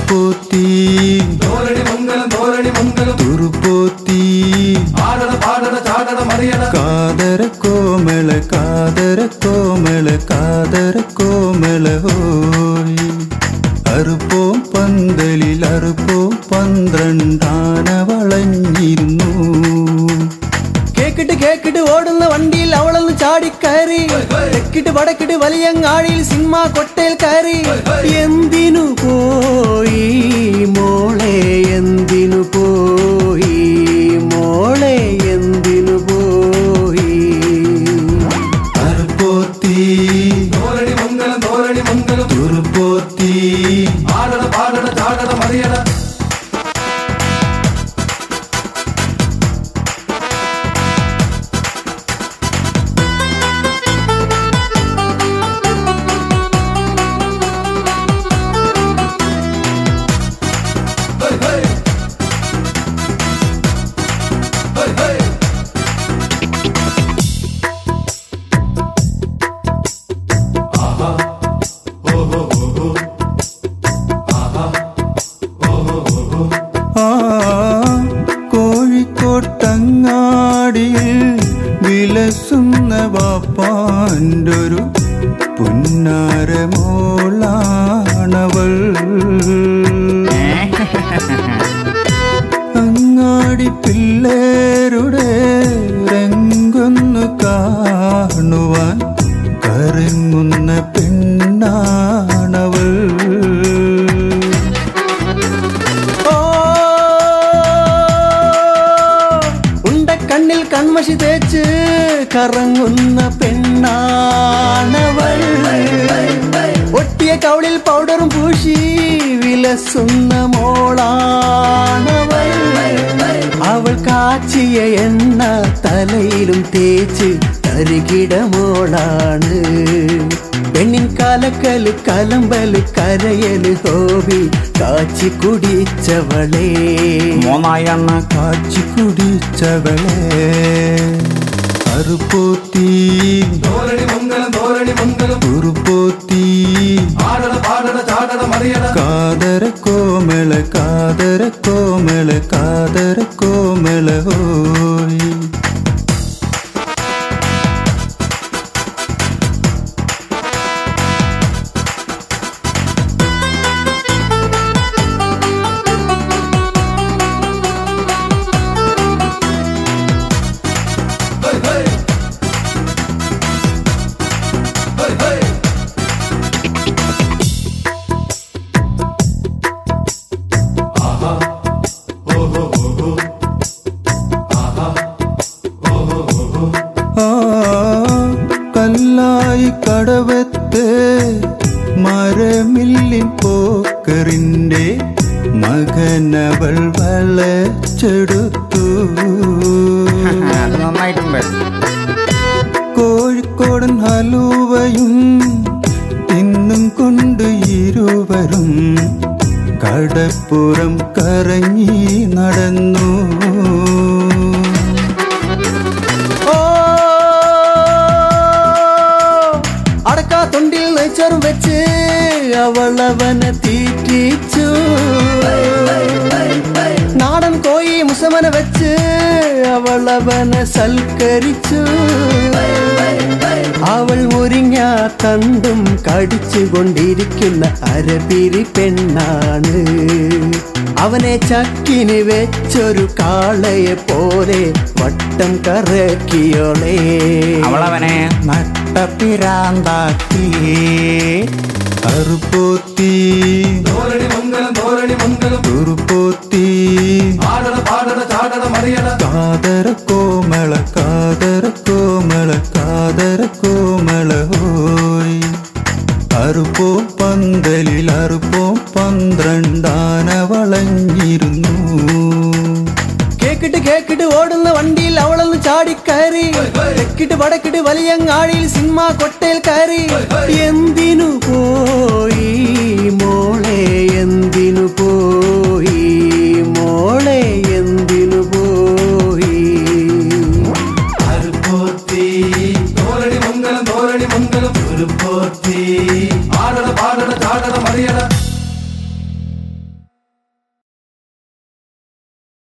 അറുപ്പോത്തി ധോരണി മംഗലം ധോരണി മംഗലം തുറുപ്പോത്തി ആടട പാടട ചാടട മറിയട കാതര കോമള കാതര കോമള കാതര കോമള ഹോയ് അറുപ്പോം പന്തലിൽ അറുപ്പോം പന്ത്രണ്ടാന വളഞ്ഞിരുന്നു കേക്കിട്ട് കേക്കിട്ട് ഓടുന്ന വണ്ടിയിൽ അവളൊന്ന് ചാടിക്കയറി തെക്കിട്ട് വടക്കിട്ട് വലിയങ്ങാടിയിൽ സിനിമ കൊട്ടയിൽ കയറി എന്തിനു പോയി മോളെ എന്തിനു പോയി മോളെ എന്തിനു പോയി അറുപ്പോത്തി ധോരണി മംഗലം ധോരണി മംഗലം തുറുപ്പോത്തി ആടട പാടട ചാടട മറിയട ഹൈ ഹൈ ഹൈ ഹൈ ആ കോഴിക്കോട്ടങ്ങാടിയിൽ വിലസുന്ന വാപ്പാൻ്റൊരു പുന്നാരമോളാണവൾ അങ്ങാടി പിള്ളേരുടെ രംഗൊന്നു കാണുവാൻ കറങ്ങുന്ന പെണ്ണാണവൾ ഓ ഉണ്ട കണ്ണിൽ കൺമഷി തേച്ച് കറങ്ങുന്ന പെണ്ണാണവൾ ഒട്ടിയ കവളിൽ പൗഡറും പൂശി വിലസുന്ന മോളാണവൾ അവൾ കാച്ചിയ എണ്ണ തലയിലും തേച്ച് തരികിട മോളാണ് പെണ്ണിൻ കലക്കല് കലമ്പല് കരയല് ഹോബി കാച്ചി കുടിച്ചവളേ മൂന്നായെണ്ണ കാച്ചി കുടിച്ചവളെ അറുപോത്തി ധോരണി മംഗലം ധോരണി മംഗലം കുറുപോത്തി ആടട പാടട ചാടട മറിയട കാതര കോമള കാതര കോമള കാതര കോമള ഹോയ് ഹൈ ഹൈ ഹൈ ഹൈ ആ കല്ലായി കടവത്ത് മരമില്ലിൻ പോക്കറിൻ്റെ മകനവൾ വളച്ചെടുത്തു അത് നന്നായിട്ടുണ്ട് കോഴിക്കോടൻ ഹലുവയും തിന്നും കൊണ്ട് ഇരുവരും കടപ്പുറം കറങ്ങി നടന്നു ഓ അടക്കാ തൊണ്ടിൽ നെച്ചറും വെച്ച് അവളവനെ തീറ്റിച്ചു നാടൻ കോയി മുസമന വെച്ച് അവളവനെ സൽക്കരിച്ചു അവൾ മുരിങ്ങ തണ്ടും കടിച്ചുകൊണ്ടിരിക്കുന്ന അരപിരി പെണ്ണാണ് അവനെ ചക്കിന് വെച്ചൊരു കാളയെ പോലെ വട്ടം കറക്കിയോളേ അവളവനെ നട്ടപ്പിരാന്താക്കി അറുപോത്തി ധോരണി മംഗലം ധോരണി മംഗലം തുറുപോത്തി ആടട പാടട ചാടട മറിയട കാതര കോമള കാതര കോമള കാതര കോമള ഹോയ് അറുപ്പോ പന്തലിൽ അറുപ്പോ പന്ത്രണ്ടാന വളഞ്ഞിരുന്നു കേക്കിട്ട് കേക്കിട്ട് ഓടുന്ന വണ്ടിയിൽ അവളൊന്ന് ചാടിക്കയറി തെക്കിട്ട് വടക്കിട്ട് വലിയങ്ങാടിയിൽ സിനിമ കൊട്ടയിൽ കയറി എന്തിനു പോയി മോളെ എന്തിനു പോയി മോളെ എന്തിനു പോയി അറുപ്പോത്തി ധോരണി മംഗലം ധോരണി മംഗലം തുറുപ്പോത്തി ആടട പാടട ചാടട മറിയട